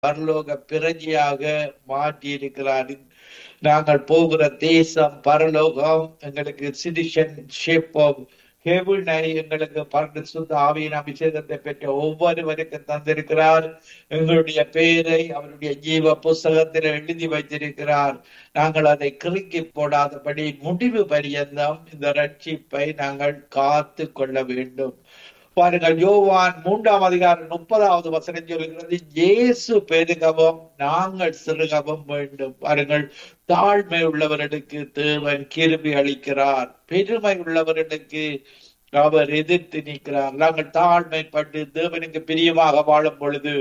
பரலோக பிரஜையாக மாற்றி இருக்கிறார் நாங்கள் போகிற தேசம் பரலோகம் எங்களுக்கு சிட்டிசன்ஷிப் ஆஃப் ஹெவனை எங்களுக்கு பரிசுத்த ஆவியின் அபிஷேகத்தை பெற்ற ஒவ்வொருவருக்கும் தந்திருக்கிறார் எங்களுடைய பெயரை அவருடைய ஜீவ புஸ்தகத்தில் எழுதி வைத்திருக்கிறார் நாங்கள் அதை கிறுக்கி போடாதபடி முடிவு பரியந்தம் இந்த ரட்சிப்பை நாங்கள் காத்து கொள்ள வேண்டும் பாருங்கள் யோவான் மூன்றாம் அதிகாரம் முப்பதாவது வசனம் சொல்கிறது இயேசு பெருகவும் நாங்கள் சிறுகவும் வேண்டும் பாருங்கள் தாழ்மை உள்ளவர்களுக்கு தேவன் கிருபி அளிக்கிறார் பெருமை உள்ளவர்களுக்கு அவர் எதிர்த்து நிற்கிறார் நாங்கள் தாழ்மைப்பட்டு தேவனுக்கு பிரியமாக வாழும் பொழுது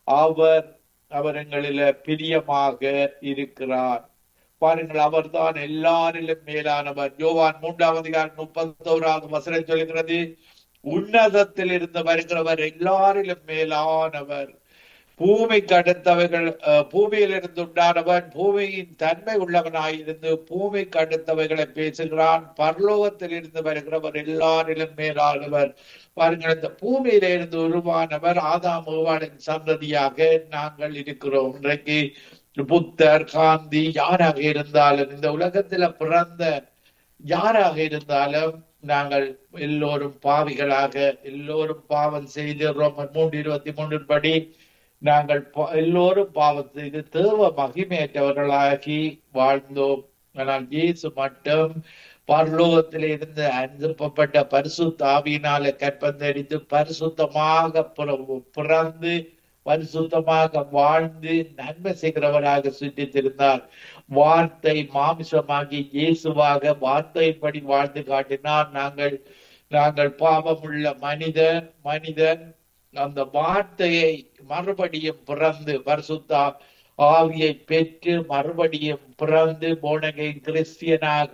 அவர் அவர் எங்களில பிரியமாக இருக்கிறார் பாருங்கள் அவர்தான் எல்லாரிலும் மேலானவர் யோவான் மூன்றாவது அதிகாரம் முப்பத்தோராவது வசனம் சொல்கிறது உன்னதத்தில் இருந்து வருகிறவர் எல்லாரிலும் மேலானவர் பூமிக்கு அடுத்தவைகள் பூமியில் இருந்து உண்டானவன் பூமியின் தன்மை உள்ளவனாயிருந்து பூமிக்கு அடுத்தவைகளை பேசுகிறான் பரலோகத்தில் இருந்து வருகிறவர் எல்லாரிலும் மேலானவர் பாருங்கள் இந்த பூமியில இருந்து உருவானவர் ஆதாம் உருவானின் சந்ததியாக நாங்கள் இருக்கிறோம் இன்றைக்கு புத்தர் காந்தி யாராக இருந்தாலும் இந்த உலகத்துல பிறந்த யாராக இருந்தாலும் நாங்கள் எல்லோரும் பாவிகளாக எல்லோரும் பாவம் செய்து ரோமன் மூன்று இருபத்தி மூன்று படி நாங்கள் எல்லோரும் பாவம் செய்து தேவ மகிமையற்றவர்களாகி வாழ்ந்தோம் ஆனால் இயேசு மட்டும் பரலோகத்தில இருந்து அனுப்பப்பட்ட பரிசுத்த ஆவியினால கற்பந்தடித்து பரிசுத்தமாக பிறந்து பரிசுத்தமாக வாழ்ந்து நன்மை செய்கிறவராக சுற்றித்திருந்தார் வார்த்தை மாமிசமாகி இயேசுவாக வார்த்தைப்படி வாழ்ந்து காட்டினார் நாங்கள் நாங்கள் பாவமுள்ள மனிதன் மனிதன் அந்த வார்த்தையை மறுபடியும் பிறந்து பரிசுத்தா ஆவியை பெற்று மறுபடியும் பிறந்து போனகை கிறிஸ்தியனாக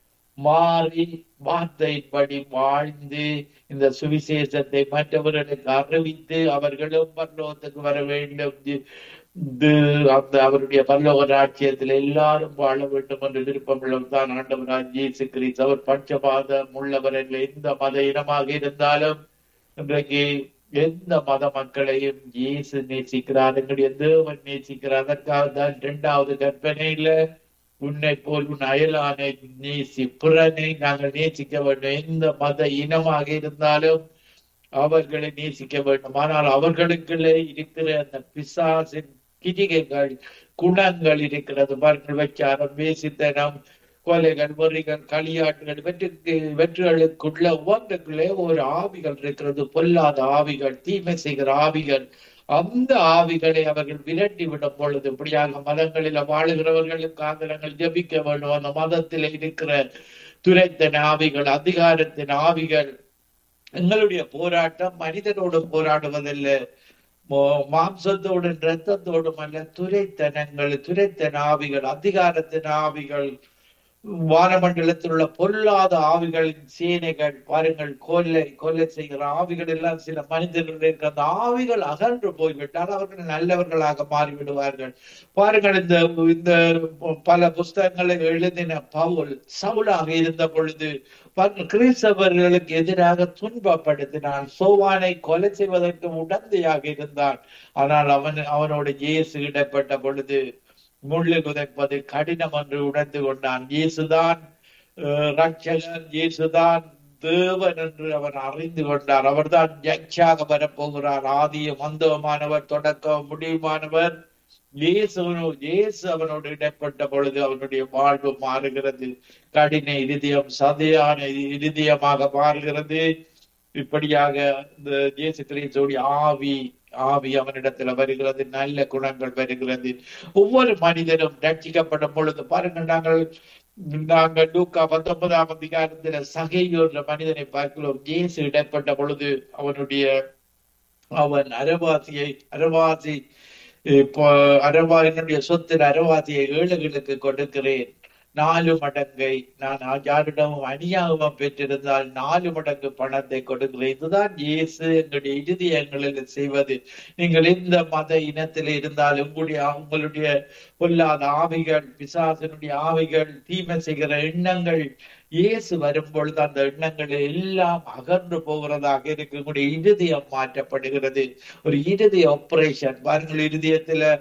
மாறி வார்த்தைப்படி வாழ்ந்து இந்த சுவிசேஷத்தை மற்றவர்களுக்கு அறிவித்து அவர்களும் பரலோகத்துக்கு வர வேண்டும் அந்த அவருடைய பரலோக ராட்சியத்தில் எல்லாரும் வாழ வேண்டும் என்று விருப்பம் தான் ஆண்டவராஜ் இயேசு கிறிஸ்து அவர் பஞ்சபாதம் உள்ளவர்கள் எந்த மத இனமாக இருந்தாலும் இன்றைக்கு எந்த மத மக்களையும் இயேசு நேசிக்கிறார் எங்களுடைய தேவன் நேசிக்கிறார் அதற்காக தான் இரண்டாவது கற்பனையில உன்னை போல் உன் அயலானை நேசி புறனை நாங்கள் நேசிக்க வேண்டும் எந்த மத இனமாக இருந்தாலும் அவர்களை நேசிக்க வேண்டும் ஆனால் அவர்களுக்குள்ளே இருக்கிற அந்த பிசாசின் கிரிகைகள் குணங்கள் இருக்கிறது பாருங்கள் வச்சாரம் வேசித்தனம் கொலைகள் வரிகள் களியாட்டுகள் இவற்றுக்கு இவற்றுகளுக்குள்ள ஒவ்வொன்றுக்குள்ளே ஒரு ஆவிகள் இருக்கிறது பொல்லாத ஆவிகள் தீமை செய்கிற ஆவிகள் அந்த ஆவிகளை அவர்கள் விரட்டி விடும் பொழுது இப்படியாக மதங்களில் வாழுகிறவர்களுக்காக நாங்கள் ஜபிக்க வேண்டும் அந்த மதத்தில் இருக்கிற துரைத்தன ஆவிகள் அதிகாரத்தின் ஆவிகள் எங்களுடைய போராட்டம் மனிதனோடு போராடுவதில்லை மாம்சத்தோடும் இரத்தத்தோடும் அல்ல துரைத்தனங்கள் துரைத்தன ஆவிகள் அதிகாரத்தின் ஆவிகள் வானமண்டலத்தில் உள்ள பொல்லாத ஆவிகளின் சேனைகள் பாருங்கள் கொல்லை கொல்லை செய்கிற ஆவிகள் எல்லாம் சில மனிதர்கள் இருக்கிற அந்த ஆவிகள் அகன்று போய்விட்டால் அவர்கள் நல்லவர்களாக மாறிவிடுவார்கள் பாருங்கள் இந்த இந்த பல புஸ்தகங்களை எழுதின பவுல் சவுலாக இருந்த பொழுது கிறிஸ்தவர்களுக்கு எதிராக துன்பப்படுத்தினான் சோவானை கொலை செய்வதற்கு உடந்தையாக இருந்தான் ஆனால் அவன் அவனோட இயேசு இடப்பட்ட பொழுது முள்ளு குதைப்பது கடினம் என்று உணர்ந்து கொண்டான் இயேசுதான் ரட்சகன் இயேசுதான் தேவன் என்று அவன் அறிந்து கொண்டார் அவர்தான் ஜட்ஜாக வரப்போகிறார் ஆதிய மந்தவமானவர் தொடக்கம் முடிவுமானவர் இயேசு இயேசு அவனோடு இடப்பட்ட பொழுது அவனுடைய வாழ்வு மாறுகிறது கடின இருதயம் சதையான இருதயமாக மாறுகிறது இப்படியாக இந்த இயேசு கிறிஸ்துடைய ஆவி ஆவி அவனிடத்துல வருகிறது நல்ல குணங்கள் வருகிறது ஒவ்வொரு மனிதனும் ரட்சிக்கப்படும் பொழுது பாருங்கள் நாங்கள் நாங்கள் லூக்கா பத்தொன்பதாம் அதிகாரத்துல சகையோன்ற மனிதனை பார்க்கிறோம் இயேசு இடப்பட்ட பொழுது அவனுடைய அவன் அரவாசியை அரவாசி இப்போ அரவா என்னுடைய சொத்தின் அரவாசியை ஏழைகளுக்கு கொடுக்கிறேன் நாலு மடங்கை நான் யாரிடமும் அநியாயமா பெற்றிருந்தால் நாலு மடங்கு பணத்தை கொடுக்கிறேன் இதுதான் இயேசு எங்களுடைய இருதயங்களில் செய்வது நீங்கள் எந்த மத இனத்தில் இருந்தால் உங்களுடைய உங்களுடைய பொல்லாத ஆவிகள் பிசாசனுடைய ஆவிகள் தீமை செய்கிற எண்ணங்கள் இயேசு வரும்பொழுது அந்த எண்ணங்கள் எல்லாம் அகன்று போகிறதாக இருக்கக்கூடிய இருதயம் மாற்றப்படுகிறது ஒரு இருதய ஆபரேஷன் பாருங்கள் இருதயத்துல